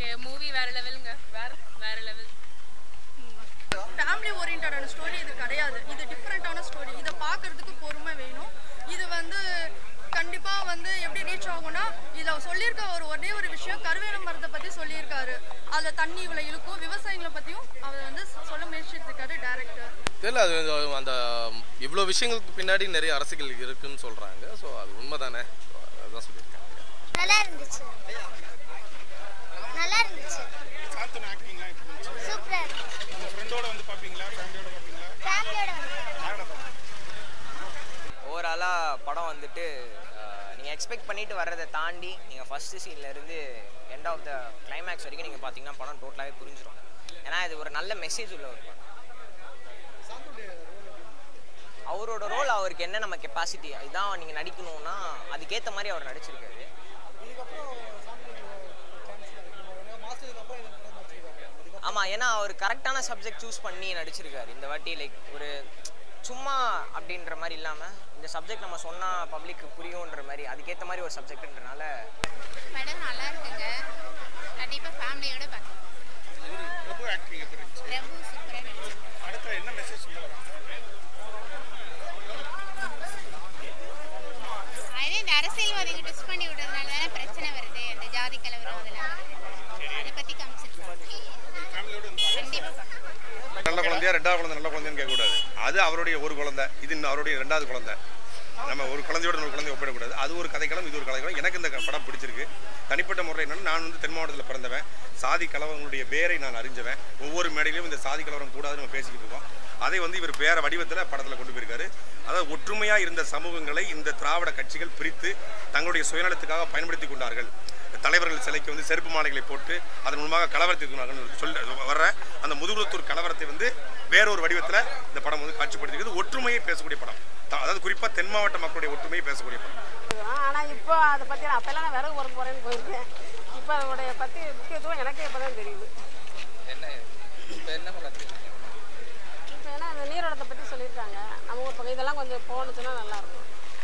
Okay movie வேற லெவலுங்க வேற வேற லெவல் ஃபேமிலி ஓரியன்டான ஸ்டோரி இது கிடையாது இது டிஃப்ரெண்ட்டான ஸ்டோரி இதை பார்க்கறதுக்கு பொறுமை வேணும் இது வந்து கண்டிப்பாக வந்து எப்படி ரீச் ஆகும்னா இதில் சொல்லியிருக்க ஒரு ஒரே ஒரு விஷயம் கருவேல மரத்தை பற்றி சொல்லியிருக்காரு அதில் தண்ணி இவ்வளோ இழுக்கும் விவசாயிகளை பற்றியும் அவர் வந்து சொல்ல முயற்சித்திருக்காரு டேரக்டர் தெரியல அது வந்து அந்த இவ்வளோ விஷயங்களுக்கு பின்னாடி நிறைய அரசியல் இருக்குன்னு சொல்கிறாங்க ஸோ அது உண்மை தானே அதுதான் சொல்லியிருக்காங்க நல்லா இருந்துச்சு நல்லா இருந்துச்சு சாந்தனு ஆக்டிங்லாம் எப்படி இருந்துச்சு சூப்பரா இருந்துச்சு உங்கள் ஃப்ரெண்டோட வந்து பார்ப்பீங்களா ஃபேமிலியோட பார்ப்பீங்களா ஃபேமிலியோட வந்து யாரோட பார்ப்பீங்க ஓவராலாக படம் வந்துட்டு நீங்கள் எக்ஸ்பெக்ட் பண்ணிட்டு வர்றதை தாண்டி நீங்கள் ஃபஸ்ட்டு சீன்லேருந்து எண்ட் ஆஃப் த கிளைமேக்ஸ் வரைக்கும் நீங்கள் பார்த்தீங்கன்னா படம் டோட்டலாகவே புரிஞ்சிடும் ஏன்னா இது ஒரு நல்ல மெசேஜ் உள்ள ஒரு படம் அவரோட ரோல் அவருக்கு என்ன நம்ம கெப்பாசிட்டி இதான் நீங்கள் நடிக்கணும்னா அதுக்கேற்ற மாதிரி அவர் நடிச்சிருக்காரு ஆமாம் ஏன்னா அவர் கரெக்டான சப்ஜெக்ட் சூஸ் பண்ணி நடிச்சிருக்காரு இந்த வாட்டி லைக் ஒரு சும்மா அப்படின்ற மாதிரி இல்லாமல் இந்த சப்ஜெக்ட் நம்ம சொன்னால் பப்ளிக்கு புரியுன்ற மாதிரி அதுக்கேற்ற மாதிரி ஒரு சப்ஜெக்ட்ன்றனால படம் நல்லா இருக்குங்க கண்டிப்பாக ஃபேமிலியோட பார்க்கலாம் பிரபு ஆக்டிங் எப்படி இருந்துச்சு பிரபு சூப்பராக நடிச்சு அடுத்த என்ன மெசேஜ் சொல்ல வராங்க அதே இந்த அரசியல்வாதிங்க ட்விஸ்ட் பண்ணி விடுறதுனால தானே பிரச்சனை வருது அந்த ஜாதி கலவரம் அதெல்லாம் வருது அதை பற்றி காமிச்சிருக்காங்க ஃபேமிலியோட வந்து கண்டிப்பாக பார்க்கலாம் நல்ல குழந்தையா ரெண்டாவது குழந்தை நல்ல குழந்தைன்னு கேட்கக்கூடாது அது அவருடைய ஒரு குழந்தை இது இன்னும் அவருடைய ரெண்டாவது குழந்தை நம்ம ஒரு குழந்தையோட ஒரு குழந்தைய ஒப்பிடக்கூடாது அது ஒரு கதைக்களம் இது ஒரு கதைக்களம் எனக்கு இந்த படம் பிடிச்சிருக்கு தனிப்பட்ட முறையில் என்னன்னா நான் வந்து தென் மாவட்டத்தில் பிறந்தவன் சாதி கலவரங்களுடைய வேரை நான் அறிஞ்சவன் ஒவ்வொரு மேடையிலும் இந்த சாதி கலவரம் கூடாதுன்னு நம்ம பேசிக்கிட்டு இருக்கோம் அதை வந்து இவர் வேற வடிவத்தில் படத்தில் கொண்டு போயிருக்காரு அதாவது ஒற்றுமையாக இருந்த சமூகங்களை இந்த திராவிட கட்சிகள் பிரித்து தங்களுடைய சுயநலத்துக்காக பயன்படுத்தி கொண்டார்கள் தலைவர்கள் சிலைக்கு வந்து செருப்பு மாலைகளை போட்டு அதன் மூலமாக கலவரத்தை தூண்டினார்கள் சொல்ல வர்ற அந்த முதுகுலத்தூர் கலவரத்தை வந்து வேறொரு வடிவத்தில் இந்த படம் வந்து காட்சிப்படுத்திருக்குது ஒற்றுமையை பேசக்கூடிய படம் த- அதாவது குறிப்பாக தென் மாவட்ட மக்களுடைய ஒற்றுமையை பேசக்கூடிய படம் ஆனால் இப்போ அதை பற்றி நான் அப்போல்லாம் நான் விறகு பொறுக்க போகிறேன்னு போயிருக்கேன் இப்போ அதோடைய பற்றி முக்கியத்துவம் எனக்கே இப்போ தான் தெரியுது என்ன இப்போ என்ன பண்ணுறது இப்போ ஏன்னா இந்த நீரோட்டத்தை பற்றி சொல்லியிருக்காங்க நம்ம ஊர் பக்கம் இதெல்லாம் கொஞ்சம் போணுச்சுன்னா நல்லாயிருக்கும்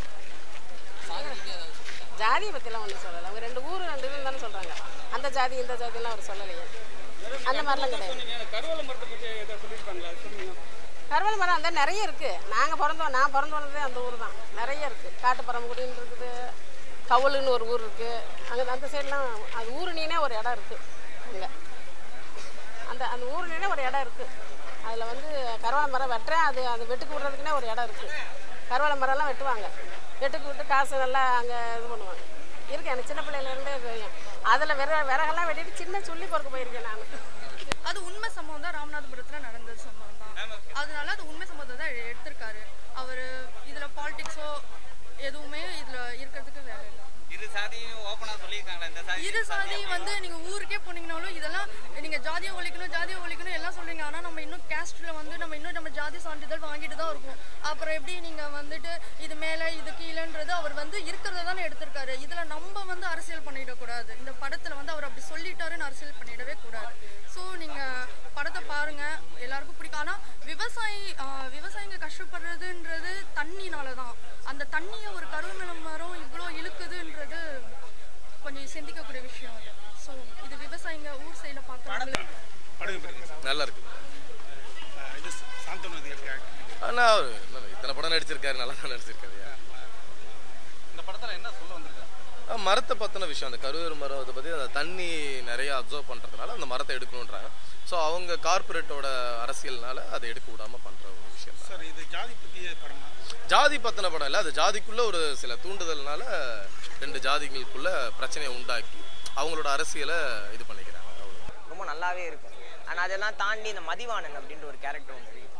ஜாதியை பற்றிலாம் ஒன்றும் சொல்லலை அவங்க ரெண்டு ஊர் ரெண்டு இது தானே சொல்கிறாங்க அந்த ஜாதி இந்த ஜாதியெல்லாம் அவர் சொல்லலையே அந்த மாதிரிலாம் கிடையாது கருவேல மரத்தை பற்றி எதாவது சொல்லியிருப்பாங்களா அது சொல்லுங்க கருவேல மரம் அந்த நிறைய இருக்குது நாங்கள் பிறந்தோம் நான் பிறந்து வந்ததே அந்த ஊர் தான் நிறைய இருக்குது காட்டுப்பரம்புடின்னு இருக்குது கவுலுன்னு ஒரு ஊர் இருக்குது அங்கே அந்த சைட்லாம் அது ஊருணினே ஒரு இடம் இருக்குது அங்கே அந்த அந்த ஊருணினே ஒரு இடம் இருக்குது அதில் வந்து கருவேல மரம் வெட்டுறேன் அது அது வெட்டுக்கு விடுறதுக்குனே ஒரு இடம் இருக்குது கருவேல மரம்லாம் வெட்டுவாங்க வெட்டுக்கு விட்டு காசு நல்லா அங்கே இது பண்ணுவாங்க இருக்கு எனக்கு சின்ன பிள்ளையிலேருந்தே தெரியும் அதில் விற விறகெல்லாம் வெட்டிட்டு சின்ன சுள்ளி பொறுக்க போயிருக்கேன் நான் அது உண்மை சம்பவம் தான் ராமநாதபுரத்தில் நடந்த சம்பவம் தான் அதனால அது உண்மை சம்பவத்தை தான் எடுத்திருக்காரு அவர் இதில் பாலிடிக்ஸோ எதுவுமே இதில் இருக்கிறதுக்கு வேலை இல்லை இரு சாதியும் ஓப்பனாக சொல்லியிருக்காங்களா இந்த சாதி இரு சாதி வந்து நீங்க ஊருக்கே போனீங்கனாலும் இதெல்லாம் நீங்க ஜாதியை ஒழிக்கணும் ஜாதியை ஒழிக்கணும் எல்லாம் சொல்றீங்க ஆனா நம்ம இன்னும் கேஸ்ட்ல வந்து நம்ம இன்னும் நம்ம ஜாதி சான்றிதழ் வாங்கிட்டு தான் இருக்கோம் அப்புறம் எப்படி நீங்க வந்துட்டு இது மேல இது கீழன்றது அவர் வந்து இருக்கிறத தானே எடுத்திருக்காரு இதுல நம்ம வந்து அரசியல் பண்ணிடக்கூடாது இந்த படத்துல வந்து அவர் அப்படி சொல்லிட்டாருன்னு அரசியல் பண்ணிடவே கூடாது ஸோ நீங்க படத்தை பாருங்க எல்லாருக்கும் பிடிக்கும் ஆனா விவசாயி ஆஹ், விவசாயிங்க கஷ்டப்படுறதுன்றது தண்ணினால தான் அந்த தண்ணியை ஒரு கருவேல மரம் இவ்வளோ இழுக்குதுன்றது கொஞ்சம் சிந்திக்கக்கூடிய விஷயம் அது ஸோ இது விவசாயிங்க ஊர் சைடில் பார்க்குறாங்க படம் எப்படி இருந்துச்சு நல்லா இருக்கு அஹ் இது சாந்தனு இது எப்படி ஆக்டிங் ஆனால் அவர் என்ன, இத்தனை படம் நடிச்சிருக்காரு நல்லா தான் நடிச்சிருக்காரு இந்த படத்தில் என்ன சொல்ல வந்திருக்காங்க ஆ, மரத்தை பற்றின விஷயம் அந்த கருவேறு மரம் அதை பற்றி அந்த தண்ணி நிறைய அப்சர்வ் பண்ணுறதுனால அந்த மரத்தை எடுக்கணுன்றாங்க ஸோ அவங்க கார்ப்பரேட்டோட அரசியல்னால அதை எடுக்க விடாமல் பண்ணுற ஒரு விஷயம் தான் சார் இது ஜாதி பற்றிய படமா ஜாதி பற்றின படம் இல்லை அது ஜாதிக்குள்ளே ஒரு சில தூண்டுதல்னால ரெண்டு ஜாதிகளுக்குள்ள பிரச்சனையை உண்டாக்கி அவங்களோட அரசியலை இது பண்ணிக்கிறாங்க அவ்வளோ ரொம்ப நல்லாவே இருக்கும் ஆனால் அதெல்லாம் தாண்டி இந்த மதிவாணன் அப்படின்ற ஒரு கேரக்டர் ஒன்று இருக்கு.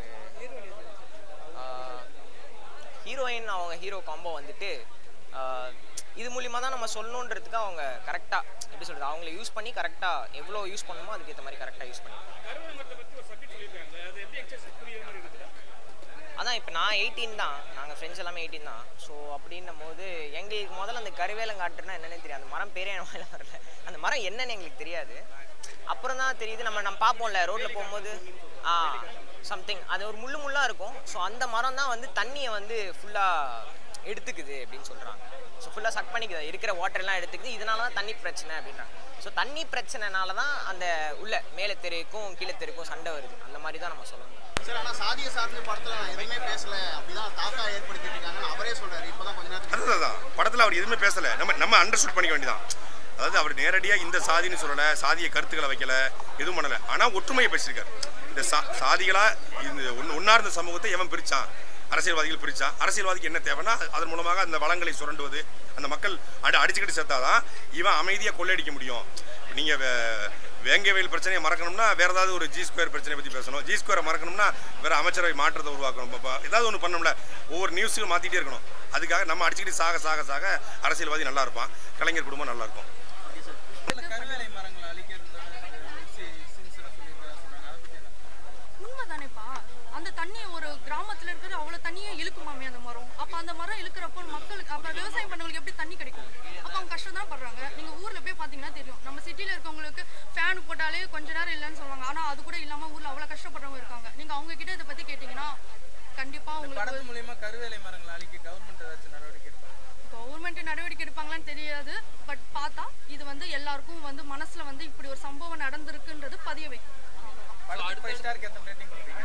ஒரு ஹீரோயின் அவங்க ஹீரோ காம்போ வந்துட்டு ஆஹ், இது மூலிமா தான் நம்ம சொல்லணுன்றதுக்கு அவங்க கரெக்டாக எப்படி சொல்கிறது அவங்கள யூஸ் பண்ணி கரெக்டாக எவ்வளோ யூஸ் பண்ணணுமோ அதுக்கேற்ற மாதிரி கரெக்டாக யூஸ் பண்ணி கருவேல மரத்தை பற்றி ஒரு சப்ஜெக்ட் சொல்லியிருக்காங்க அது எப்படி எக்ஸஸ் புரியுற மாதிரி இருக்குது அதான் இப்போ நான் எயிட்டீன் தான் நாங்கள் ஃப்ரெண்ட்ஸ் எல்லாமே எயிட்டீன் தான் ஸோ அப்படின்னும் போது எங்களுக்கு முதல்ல அந்த கருவேலங்காட்டுனா என்னன்னு தெரியாது அந்த மரம் பேரே என் வாயில வரல அந்த மரம் என்னன்னு எங்களுக்கு தெரியாது அப்புறம் தான் தெரியுது நம்ம நம்ம பார்ப்போம்ல ரோட்டில் போகும்போது ஆ சம்திங் அது ஒரு முள்ளு முள்ளாக இருக்கும் ஸோ அந்த மரம் தான் வந்து தண்ணியை வந்து ஃபுல்லாக எடுத்துக்குது அப்படின்னு சொல்கிறாங்க ஸோ ஃபுல்லாக சக் பண்ணிக்குது இருக்கிற வாட்டர் எல்லாம் எடுத்துக்குது இதனால தான் தண்ணி பிரச்சனை அப்படின்றாங்க ஸோ தண்ணி பிரச்சனைனால தான் அந்த உள்ள மேலே தெருக்கும் கீழே தெருக்கும் சண்டை வருது அந்த மாதிரி தான் நம்ம சொல்லணும் சரி ஆனால் சாதிய சார்ந்த படத்தில் நான் எதுவுமே பேசல அப்படிதான் தாக்கா ஏற்படுத்திட்டு இருக்காங்கன்னு அவரே சொல்றாரு இப்போதான் கொஞ்ச நேரத்துக்கு அதுதான் அதான். படத்துல அவர் எதுவுமே பேசல நம்ம நம்ம அண்டர்ஸ்டுட் பண்ணிக்க வேண்டியதான் அதாவது அவர் நேரடியா இந்த சாதின்னு சொல்லல சாதிய கருத்துக்களை வைக்கல எதுவும் பண்ணல ஆனா ஒற்றுமையை பேசியிருக்காரு இந்த சா சாதிகளா இந்த ஒன்னு ஒன்னார்ந்த சமூகத்தை எவன் பிரிச்சான் அரசியல்வாதிகள் பிரிச்சா அரசியல்வாதிக்கு என்ன தேவைன்னா அதன் மூலமாக அந்த வளங்களை சுரண்டுவது அந்த மக்கள் அடி அடிச்சுக்கிட்டு செத்தாதான் இவன் அமைதியாக கொள்ளையடிக்க முடியும் நீங்க வே- வேங்கை வயல் பிரச்சனையை மறக்கணும்னா வேற ஏதாவது ஒரு ஜி ஸ்கொயர் பிரச்சனையை பத்தி பேசணும் ஜி ஸ்கொயரை மறக்கணும்னா வேற அமைச்சரவை மாற்றத்தை உருவாக்கணும் இப்ப ஏதாவது ஒன்று பண்ணணும்ல ஒவ்வொரு நியூஸும் மாத்திட்டே இருக்கணும் அதுக்காக நம்ம அடிச்சுக்கிட்டு சாக சாக சாக அரசியல்வாதி நல்லா இருப்பான் கலைஞர் குடும்பம் நல்லா இருக்கும் கருவேலை மரங்களை அழிக்கிறதோட சீன்ஸ் எல்லாம் சொல்லியிருக்காரு சொன்னாங்க அதை பத்தி என்ன உண்மைதானேப்பா அந்த தண்ணி ஒரு கிராமத்துல இருக்கிற அவ்வளவு தண்ணியே இழுக்குமாமே அந்த மரம் அப்ப அந்த மரம் இழுக்கிறப்போ மக்களுக்கு அப்ப விவசாயம் பண்ணவங்களுக்கு எப்படி தண்ணி கிடைக்கும் அப்ப அவங்க கஷ்டம் தான் படுறாங்க நீங்க ஊர்ல போய் பாத்தீங்கன்னா தெரியும் நம்ம சிட்டில இருக்கவங்களுக்கு ஃபேன் போட்டாலே கொஞ்ச நேரம் இல்லைன்னு சொல்லுவாங்க ஆனா அது கூட இல்லாம ஊர்ல அவ்வளவு கஷ்டப்படுறவங்க இருக்காங்க நீங்க அவங்க கிட்ட இதை பத்தி கேட்டீங்கன்னா கண்டிப்பா படத்து உங்களுக்கு மூலியமா கருவேலை மரங்களை அழிக்க கவர்மெண்ட் ஏதாச்சும் நடவடிக்கை எடுப்பாங்க கவர்மெண்ட் நடவடிக்கை எடுப்பாங்களான்னு தெரியாது பட் பார்த்தா இது வந்து எல்லாருக்கும் வந்து மனசுல வந்து இப்படி ஒரு சம்பவம் நடந்திருக்குன்றது பதிய வைக்கும் படத்துக்கு ஃபைவ் ஸ்டாருக்கு எத்தனை ரேட்டிங் கொடுப்பீங்க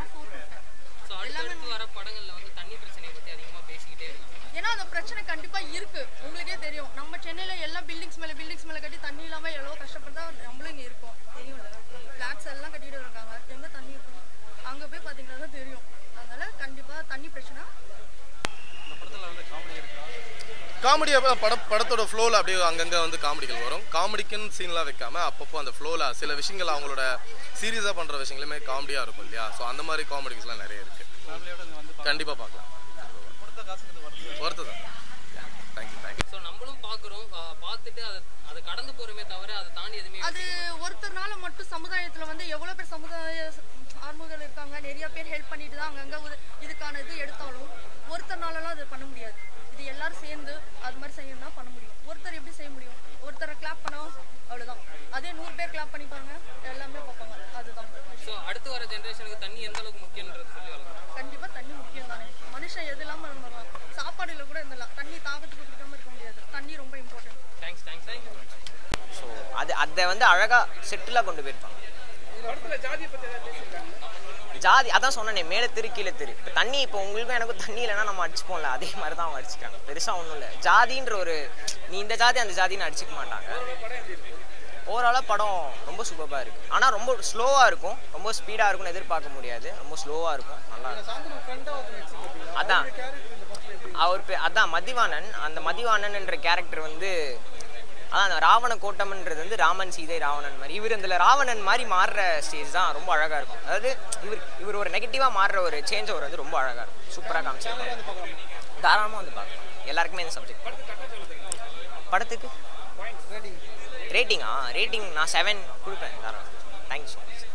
ஸோ அடுத்தடுத்து வர படங்கள்ல வந்து தண்ணி பிரச்சனையை பத்தி அதிகமா பேசிக்கிட்டே இருக்காங்க ஏன்னா அந்த பிரச்சனை கண்டிப்பா இருக்கு உங்களுக்கே தெரியும் நம்ம சென்னையில எல்லாம் பில்டிங்ஸ் மேல பில்டிங்ஸ் மேல கட்டி தண்ணி இல்லாம எவ்வளவு கஷ்டப்படுறதா நம்மளும் இங்க இருக்கோம் தெரியும்ல ஃபிளாட்ஸ் எல்லாம் கட்டிட்டு இருக்காங்க எங்க தண்ணி இருக்கும் அங்க போய் பாத்தீங்கன்னா தான் தெரியும் அதனால கண்டிப்பா தண்ணி பிரச்சனை இந்த படத்துல வந்து காமெடி இருக்கா காமெடி பட படத்தோட ஃப்ளோவில் அப்படியே அங்கங்கே வந்து காமெடிகள் வரும் காமெடிக்குன்னு சீன்லாம் வைக்காம அப்பப்போ அந்த ஃப்ளோவில் சில விஷயங்கள் அவங்களோட சீரியஸாக பண்ணுற விஷயங்களுமே காமெடியாக இருக்கும் இல்லையா ஸோ அந்த மாதிரி காமெடிஸ்லாம் நிறைய இருக்குது ஃபேமிலியோட இங்க வந்து கண்டிப்பாக பார்க்கலாம் படத்தை காசுங்கிறது வருது ஒருத்தர் தான் தேங்க்யூ தேங்க்யூ ஸோ நம்மளும் பார்க்குறோம் பார்த்துட்டு அதை அதை கடந்து போறோமே தவிர அதை தாண்டி எதுவுமே அது ஒருத்தர்னால மட்டும் சமுதாயத்துல வந்து எவ்வளவு பேர் சமுதாய ஆர்முகள் இருக்காங்க நிறைய பேர் ஹெல்ப் பண்ணிட்டு தான் அங்கங்க உத- இதுக்கான இது எடுத்தாலும் ஒருத்தர்னாலலாம் அது பண்ண முடியாது இது எல்லாரும் சேர்ந்து அது மாதிரி செய்யணும்னா பண்ண முடியும் ஒருத்தர் எப்படி செய்ய முடியும் ஒருத்தரை கிளாப் பண்ணோம் அவ்வளவுதான் அதே நூறு பேர் கிளாப் பண்ணி பாருங்க எல்லாமே பார்ப்பாங்க அதுதான் ஸோ அடுத்து வர ஜென்ரேஷனுக்கு தண்ணி எந்த அளவுக்கு முக்கியன்றது சொல்லி வளர்க்கணும் கண்டிப்பா தண்ணி முக்கியம் தானே மனுஷன் எது இல்லாம இருந்துடலாம் சாப்பாடுல கூட இருந்துடலாம் தண்ணி தாகத்துக்கு குடிக்காம இருக்க முடியாது தண்ணி ரொம்ப important thanks thanks thank you so அது அதை வந்து அழகாக செட்டிலாக கொண்டு போயிருப்பாங்க படத்துல ஜாதியை பத்தி ஏதாவது பேசியிருக்காங்க ஜாதி அதான் சொன்னேனே மேலே தெரு கீழே தெரு இப்போ தண்ணி இப்போ உங்களுக்கும் எனக்கும் தண்ணி இல்லைன்னா நம்ம அடிச்சுப்போம்ல அதே மாதிரி தான் அவங்க அடிச்சுக்காங்க பெருசாக ஒன்றும் இல்லை ஜாதின்ற ஒரு நீ இந்த ஜாதி அந்த ஜாதின்னு அடிச்சுக்க மாட்டாங்க ஓவராலாக படம் ரொம்ப சூப்பராக இருக்குது ஆனால் ரொம்ப ஸ்லோவாக இருக்கும் ரொம்ப ஸ்பீடாக இருக்கும்னு எதிர்பார்க்க முடியாது ரொம்ப ஸ்லோவாக இருக்கும் நல்லா இருக்கும் சாந்தனு ஃப்ரெண்டா ஒரு நடிச்சிருக்கீங்க அதான் கேரக்டர் இந்த படத்துல எப்படி அவர் பே அதான் மதிவாணன் அந்த மதிவாணன் என்ற கேரக்டர் வந்து அதான் அந்த ராவண கோட்டம்ன்றது வந்து ராமன் சீதை ராவணன் மாதிரி இவர் இதில் ராவணன் மாதிரி மாறுற ஸ்டேஜ் தான் ரொம்ப அழகாக இருக்கும் அதாவது இவர் இவர் ஒரு நெகட்டிவாக மாறுற ஒரு சேஞ்ச் ஓவர் வந்து ரொம்ப அழகாக இருக்கும் சூப்பராக காமிச்சிருக்காங்க தாராளமாக வந்து பார்க்கலாம் எல்லாருக்குமே இந்த சப்ஜெக்ட் படத்துக்கு ரேட்டிங்கா ரேட்டிங் நான் செவன் கொடுப்பேன் தாராளம் தேங்க்யூ ஸோ மச்